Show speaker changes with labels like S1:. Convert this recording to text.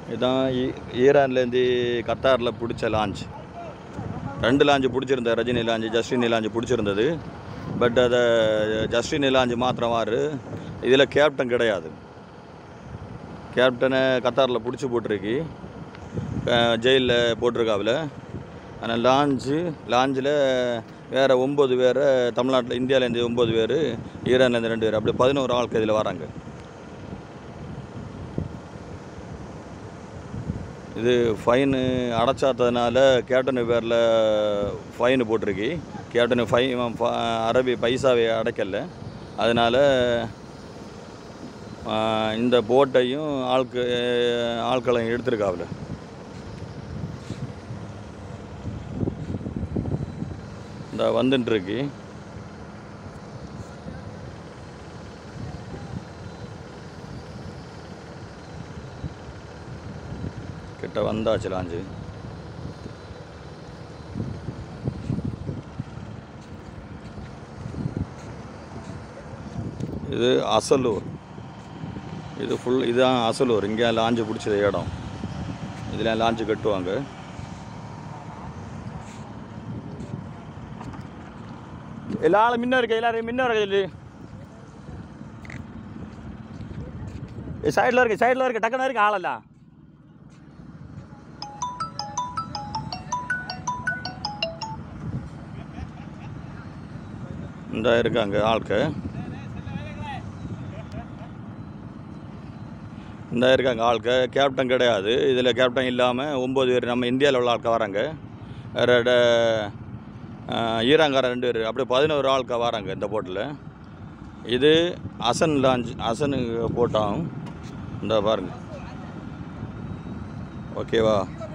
S1: இதுதான் ஈ- ஈரான்லேருந்து கத்தாரில் பிடிச்ச லான்ச் ரெண்டு லாஞ்சு பிடிச்சிருந்தேன் ரஜினி லாஞ்சு ஜஸ்டின் லாஞ்சு பிடிச்சிருந்தது பட் அதை ஜஸ்டின் லாஞ்சு மாத்திரமாறு இதில் கேப்டன் கிடையாது கேப்டனை கத்தாரில் பிடிச்சி போட்டிருக்கு ஜெயிலில் போட்டிருக்காவில் ஆனால் லாஞ்சு லாஞ்சில் வேறு ஒம்பது பேர் தமிழ்நாட்டில் இந்தியாவிலேருந்து ஒம்பது பேர் ஈரான்லேருந்து ரெண்டு பேர் அப்படி பதினோரு ஆளுக்கு இதில் வராங்க இது ஃபைனு அடைச்சாத்ததுனால கேப்டன் பேரில் ஃபைனு போட்டிருக்கு கேப்டன் ஃபைன் அரபி பைசாவை அடைக்கல அதனால் இந்த போட்டையும் ஆட்கு ஆட்களையும் எடுத்திருக்காவில் இந்த வந்துட்டுருக்கு கிட்ட வந்தாச்சு லாஞ்சு இது அசலூர் இது ஃபுல் இதுதான் அசலூர் இங்கே லாஞ்சு பிடிச்ச இடம் இதில் லாஞ்சு கட்டுவாங்க எல்லா ஆளும் முன்ன இருக்கு எல்லாரும் முன்ன இருக்கு சைடில் இருக்கு சைடில் இருக்கு டக்குன்னு இருக்கு ஆளெல்லாம் இந்த இருக்காங்க ஆளுக்கு இந்த இருக்காங்க ஆளுக்கு கேப்டன் கிடையாது இதில் கேப்டன் இல்லாமல் ஒம்பது பேர் நம்ம இந்தியாவில் உள்ள ஆட்கள் வராங்க ரெட ஈராங்காரன் ரெண்டு பேர் அப்படியே பதினோரு ஆட்கள் வராங்க இந்த போட்டில் இது அசன் லாஞ்ச் அசனு போட்டாகும் இந்த பாருங்க ஓகேவா